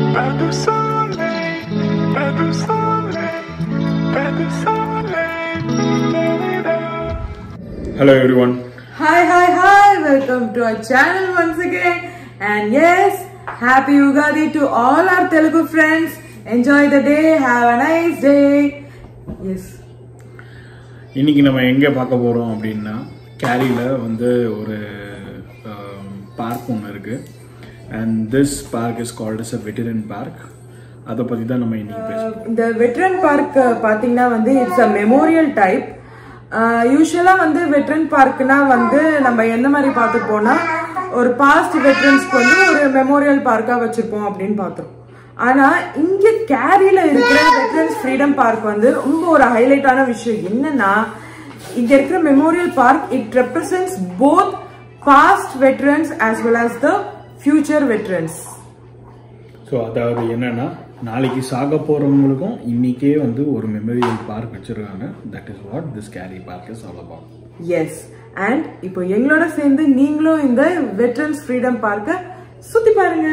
Pas de soleil, pas de soleil, pas de soleil. Da-da-da. Hello everyone. Hi, hi, hi! Welcome to our channel once again. And yes, happy Ugadi to all our Telugu friends. Enjoy the day. Have a nice day. Yes. இன்னைக்கு நம்ம எங்கே பார்க்க போகிறோம் அப்படின்னா கேரியில் வந்து ஒரு park ஒன்று இருக்குது and this park is called is a veteran park அதை பற்றி தான் நம்ம இன்னைக்கு பேசுவோம் இந்த வெட்ரன் பார்க் பார்த்தீங்கன்னா வந்து இட்ஸ் அ மெமோரியல் டைப் யூஸ்வலாக வந்து வெட்ரன் பார்க்னா வந்து நம்ம எந்த மாதிரி பார்த்துப்போம்னா ஒரு பாஸ்ட் வெட்ரன்ஸ்க்கு வந்து ஒரு மெமோரியல் பார்க்காக வச்சுருப்போம் அப்படின்னு பார்த்தோம் ஆனால் இங்கே கேரியில் இருக்கிற வெட்ரன்ஸ் ஃப்ரீடம் பார்க் வந்து ரொம்ப ஒரு ஹைலைட்டான விஷயம் என்னன்னா இங்கே இருக்கிற memorial park it represents both past veterans as well as the future veterans so அதாவது என்னன்னா நாளைக்கு சாக போகிறவங்களுக்கும் இன்னைக்கே வந்து ஒரு மெமோரியல் பார்க் வச்சுருக்காங்க that is what this Cary park is all about yes and இப்போ எங்களோட சேர்ந்து நீங்களும் இந்த வெட்ரன்ஸ் ஃப்ரீடம் பார்க்க சுத்தி பாருங்க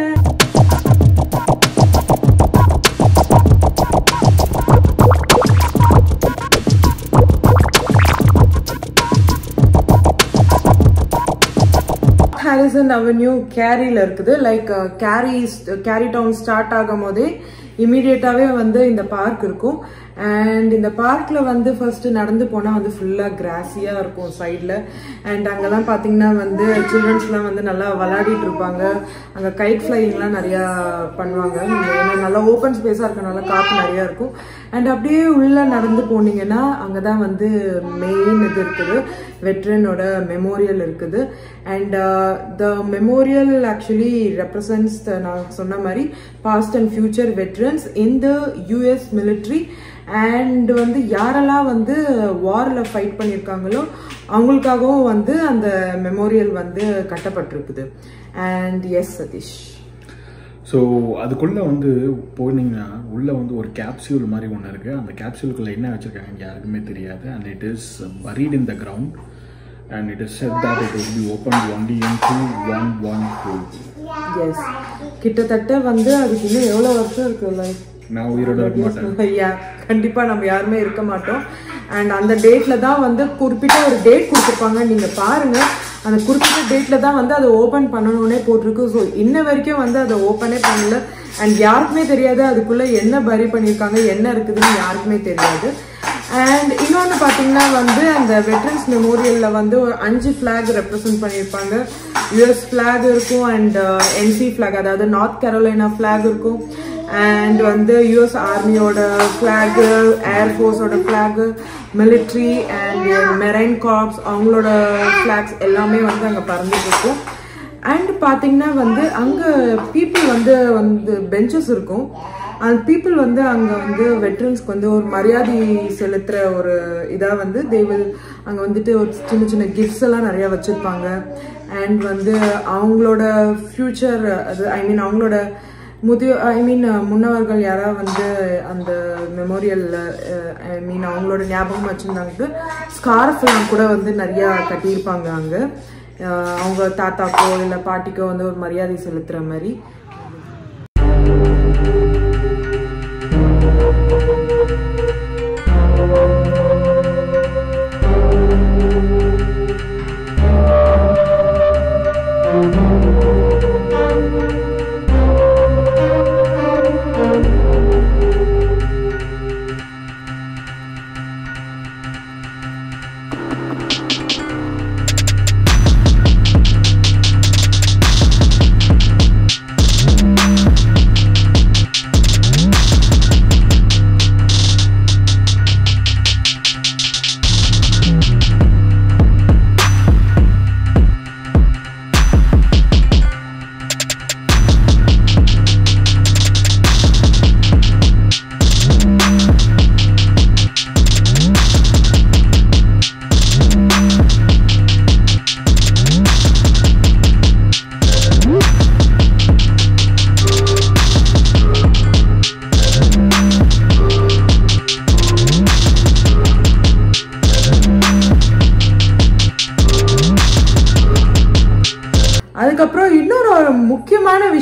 ஹாரிசன் அவென்யூ கேரியில் இருக்குது like Cary Cary town start ஆகும் போதே இமீடியட்டாகவே வந்து இந்த பார்க் இருக்கும் அண்ட் இந்த பார்க்கில் வந்து ஃபர்ஸ்ட் நடந்து போனால் வந்து ஃபுல்லாக கிராஸியாக இருக்கும் சைடில் அண்ட் அங்கெல்லாம் பார்த்தீங்கன்னா வந்து சில்ட்ரன்ஸ்லாம் வந்து நல்லா விளையாடிட்டு இருப்பாங்க அங்கே கைட் ஃப்ளையிங்லாம் நிறையா பண்ணுவாங்க ஏன்னா நல்லா ஓப்பன் ஸ்பேஸாக இருக்கனால காற்று நிறையா இருக்கும் அண்ட் அப்படியே உள்ளே நடந்து போனீங்கன்னா அங்கே தான் வந்து மெயின் இது இருக்குது வெட்ரனோட மெமோரியல் இருக்குது and the memorial actually represents நான் சொன்ன மாதிரி past and future veterans in the US military and வந்து யாரெல்லாம் வந்து வாரில் ஃபைட் பண்ணியிருக்காங்களோ அவங்களுக்காகவும் வந்து அந்த மெமோரியல் வந்து கட்டப்பட்டிருக்குது அண்ட் எஸ் சதீஷ் ஸோ அதுக்குள்ளே வந்து போனீங்கன்னா உள்ளே வந்து ஒரு கேப்சியூல் மாதிரி ஒன்று இருக்குது அந்த கேப்சியூலுக்குள்ளே என்ன வச்சுருக்காங்க யாருக்குமே தெரியாது and it is buried in the ground and it is set that it will be open only in two one one two yes கிட்டத்தட்ட வந்து அதுக்கு இன்னும் எவ்வளோ வருஷம் இருக்கு லைக் நான் உயிரோட இருக்க மாட்டேன் ஐயா கண்டிப்பா நம்ம யாருமே இருக்க மாட்டோம் அண்ட் அந்த டேட்ல தான் வந்து குறிப்பிட்ட ஒரு டேட் கொடுத்துருப்பாங்க நீங்க பாருங்க அந்த குறிப்பிட்ட டேட்ல தான் வந்து அதை ஓபன் பண்ணணும்னே போட்டிருக்கு ஸோ இன்ன வரைக்கும் வந்து அதை ஓப்பனே பண்ணல அண்ட் யாருக்குமே தெரியாது அதுக்குள்ள என்ன பரி பண்ணியிருக்காங்க என்ன இருக்குதுன்னு யாருக்குமே தெரியாது அண்ட் இன்னொன்று பார்த்தீங்கன்னா வந்து அந்த வெட்ரன்ஸ் மெமோரியலில் வந்து ஒரு அஞ்சு ஃப்ளாக் ரெப்ரசன்ட் பண்ணியிருப்பாங்க யூஎஸ் ஃப்ளாக் இருக்கும் அண்ட் என்சி ஃப்ளாக் அதாவது நார்த் கரோலைனா ஃப்ளாக் இருக்கும் அண்ட் வந்து யூஎஸ் ஆர்மியோட ஃப்ளாகு ஏர்ஃபோர்ஸோட flag military and marine corps அவங்களோட ஃப்ளாக்ஸ் எல்லாமே வந்து அங்கே பறந்துட்டு இருக்கும் அண்ட் பார்த்தீங்கன்னா வந்து அங்கே பீப்புள் வந்து வந்து பெஞ்சஸ் இருக்கும் அந்த பீப்புள் வந்து அங்கே வந்து வெட்ரன்ஸ்க்கு வந்து ஒரு மரியாதை செலுத்துகிற ஒரு இதாக வந்து தே வில் அங்கே வந்துட்டு ஒரு சின்ன சின்ன கிஃப்ட்ஸ் எல்லாம் நிறையா வச்சுருப்பாங்க அண்ட் வந்து அவங்களோட ஃப்யூச்சர் அது ஐ மீன் அவங்களோட முதிய ஐ மீன் முன்னவர்கள் யாராவது வந்து அந்த மெமோரியலில் ஐ மீன் அவங்களோட ஞாபகம் வச்சுருந்தாங்க ஸ்கார்ஃப்லாம் கூட வந்து நிறையா கட்டியிருப்பாங்க அங்கே அவங்க தாத்தாக்கோ இல்லை பாட்டிக்கோ வந்து ஒரு மரியாதை செலுத்துகிற மாதிரி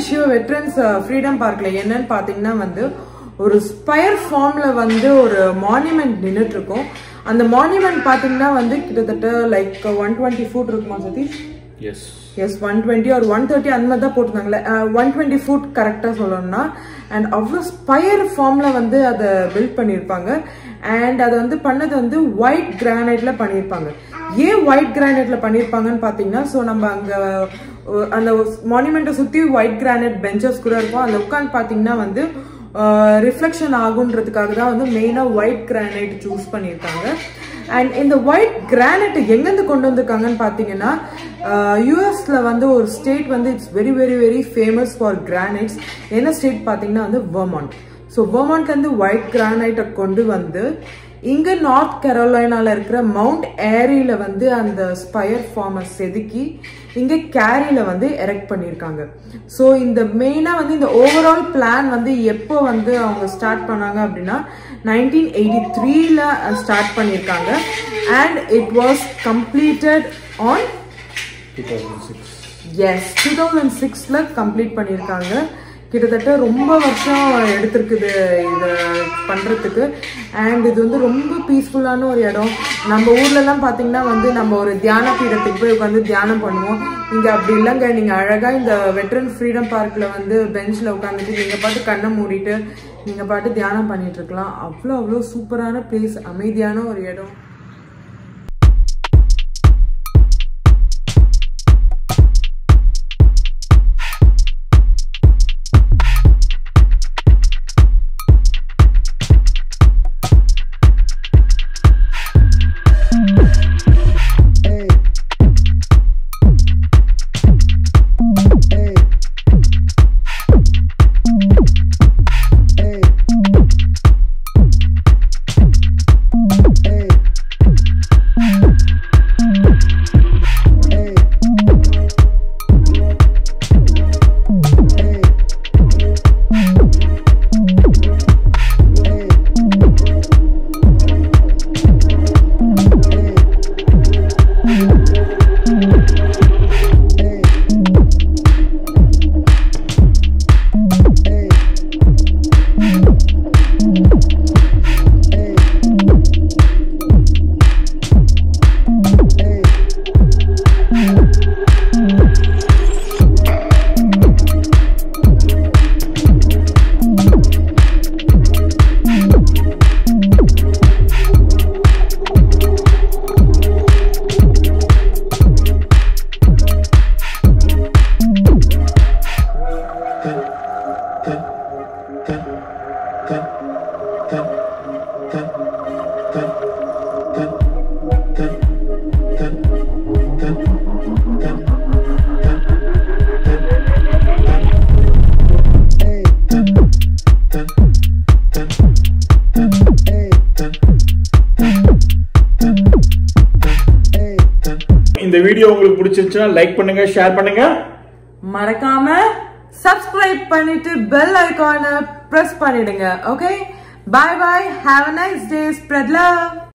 விஷயம் வெட்ரன்ஸ் ஃப்ரீடம் பார்க்ல என்னன்னு பாத்தீங்கன்னா வந்து ஒரு ஸ்பயர் ஃபார்ம்ல வந்து ஒரு மான்யூமெண்ட் நின்றுட்டு இருக்கும் அந்த மான்யூமெண்ட் பாத்தீங்கன்னா வந்து கிட்டத்தட்ட லைக் ஒன் டுவெண்ட்டி ஃபுட் இருக்குமா Satheesh yes yes one twenty ஒரு ஒன் தேர்ட்டி அந்த மாதிரி தான் போட்டிருந்தாங்களே ஒன் டுவெண்ட்டி ஃபுட் கரெக்டாக சொல்லணும்னா அண்ட் அவ்வளோ ஸ்பயர் ஃபார்மில் வந்து அதை பில்ட் பண்ணியிருப்பாங்க அண்ட் அதை வந்து பண்ணது வந்து ஒயிட் கிரானைட்ல பண்ணியிருப்பாங்க ஏன் ஒயிட் கிரானைட்ல பண்ணியிருப்பாங்கன்னு பார்த்தீங்கன்னா ஸோ நம்ம அங்கே அந்த மானுமெண்ட்டை சுற்றி ஒயிட் கிரானைட் பெஞ்சஸ் கூட இருக்கும் அதில் உட்காந்து பார்த்தீங்கன்னா வந்து ரிஃப்ளெக்ஷன் ஆகுன்றதுக்காக தான் வந்து மெயினாக ஒயிட் கிரானைட் சூஸ் பண்ணியிருக்காங்க அண்ட் இந்த ஒயிட் கிரானைட் எங்கேருந்து கொண்டு வந்திருக்காங்கன்னு பார்த்தீங்கன்னா யூஎஸ்ல வந்து ஒரு ஸ்டேட் வந்து it's very very very famous for granites என்ன ஸ்டேட் பார்த்தீங்கன்னா வந்து வெர்மாண்ட் ஸோ வெர்மாண்ட்லேருந்து ஒயிட் கிரானைட்டை கொண்டு வந்து இங்க நார்த் கரோலைனால இருக்கிற மவுண்ட் ஏரியில வந்து அந்த ஸ்பயர் ஃபார்மை செதுக்கி இங்க கேரியில வந்து எரெக்ட் பண்ணியிருக்காங்க ஸோ இந்த மெயினா வந்து இந்த ஓவரால் பிளான் வந்து எப்போ வந்து அவங்க ஸ்டார்ட் பண்ணாங்க அப்படின்னா நைன்டீன் எயிட்டி த்ரீல ஸ்டார்ட் பண்ணியிருக்காங்க and it was completed on two thousand six yes two thousand சிக்ஸில் கம்ப்ளீட் பண்ணியிருக்காங்க கிட்டத்தட்ட ரொம்ப வருஷம் எடுத்திருக்குது இதை பண்ணுறதுக்கு அண்ட் இது வந்து ரொம்ப பீஸ்ஃபுல்லான ஒரு இடம் நம்ம ஊர்லலாம் பார்த்தீங்கன்னா வந்து நம்ம ஒரு தியான பீடத்துக்கு போய் உட்காந்து தியானம் பண்ணுவோம் இங்கே அப்படி இல்லைங்க நீங்கள் அழகாக இந்த வெட்ரன் ஃப்ரீடம் பார்க்கில் வந்து பெஞ்சில் உட்காந்துட்டு நீங்கள் பாட்டு கண்ணை மூடிட்டு நீங்கள் பாட்டு தியானம் பண்ணிட்டு இருக்கலாம் அவ்வளோ அவ்வளோ சூப்பரான பிளேஸ் அமைதியான ஒரு இடம் இந்த வீடியோ உங்களுக்கு பிடிச்சிருச்சுன்னா லைக் பண்ணுங்க ஷேர் பண்ணுங்க மறக்காம சப்ஸ்கிரைப் பண்ணிட்டு பெல் ஐகானை பிரஸ் பண்ணிடுங்க okay bye bye have a nice day spread love